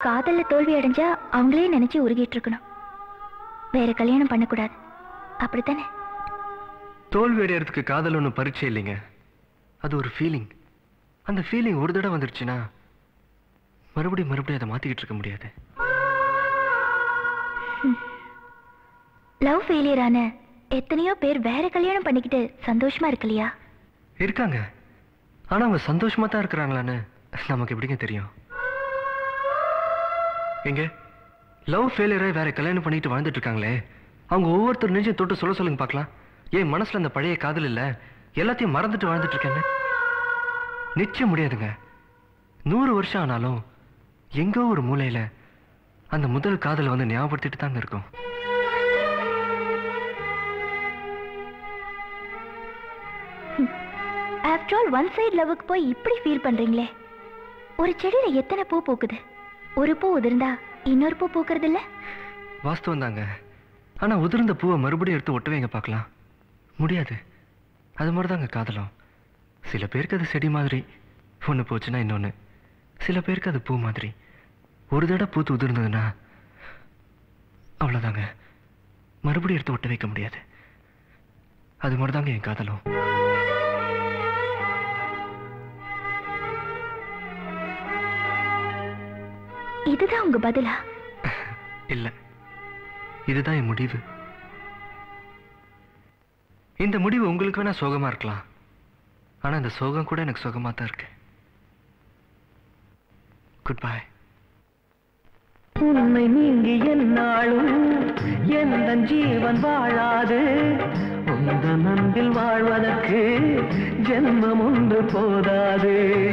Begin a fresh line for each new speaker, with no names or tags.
காதல்ல தோல்வி அடைஞ்சா அவங்களே நினைச்சு உருகிட்டு இருக்கணும் வேற கல்யாணம் பண்ணக்கூடாது அப்படித்தானே
தோல்வி அடையறதுக்கு காதல் ஒன்றும் பரீட்சை இல்லைங்க அது ஒரு ஃபீலிங் அந்த ஃபீலிங் ஒரு தடவை வந்துருச்சுன்னா மறுபடியும் மறுபடியும் அதை மாத்திக்கிட்டு இருக்க முடியாது
லவ் ஃபெயிலியர் ஆன எத்தனையோ பேர் வேற கல்யாணம் பண்ணிக்கிட்டு சந்தோஷமா இருக்கலையா
இருக்காங்க ஆனா அவங்க சந்தோஷமா தான் இருக்கிறாங்களான்னு நமக்கு எப்படிங்க தெரியும் எங்க லவ் ஃபெயிலியரை வேற கல்யாணம் பண்ணிட்டு வாழ்ந்துட்டு இருக்காங்களே அவங்க ஒவ்வொருத்தர் நெஞ்சம் தொட்டு சொல்ல சொல்லுங்க பார்க்கலாம் ஏன் மனசுல அந்த பழைய காதல் இல்ல எல்லாத்தையும் மறந்துட்டு வாழ்ந்துட்டு இருக்கேன்னு நிச்சயம் முடியாதுங்க நூறு வருஷம் ஆனாலும் எங்கோ ஒரு மூலையில அந்த முதல் காதல் வந்து ஞாபகப்படுத்திட்டு தாங்க இருக்கும்
ஆஃப்டர் ஆல் ஒன் சைடு லவ்வுக்கு போய் இப்படி ஃபீல் பண்றீங்களே ஒரு செடியில எத்தனை பூ பூக்குது ஒரு பூ உதிர்ந்தா இன்னொரு பூ பூக்கறது இல்ல
வாஸ்தவம் தாங்க ஆனா உதிர்ந்த பூவை மறுபடியும் எடுத்து ஒட்ட வைங்க பார்க்கலாம் முடியாது அது மாதிரி தாங்க காதலும் சில பேருக்கு அது செடி மாதிரி ஒன்று போச்சுன்னா இன்னொன்று சில பேருக்கு அது பூ மாதிரி ஒரு தடவை பூத்து உதிர்ந்ததுன்னா அவ்வளோதாங்க மறுபடியும் எடுத்து ஒட்ட வைக்க முடியாது அது மாதிரி தாங்க என் காதலும்
இதுதான் உங்க பதிலா
இல்லை இதுதான் என் முடிவு இந்த முடிவு உங்களுக்கு வேணா சோகமா இருக்கலாம் ஆனா இந்த சோகம் கூட எனக்கு சுகமா தான் இருக்கு குட் பை
உன்னை நீங்கி என்னாலும் எந்த ஜீவன் வாழாது உந்த நன்பில் வாழ்வதற்கு ஜென்மம் ஒன்று போதாது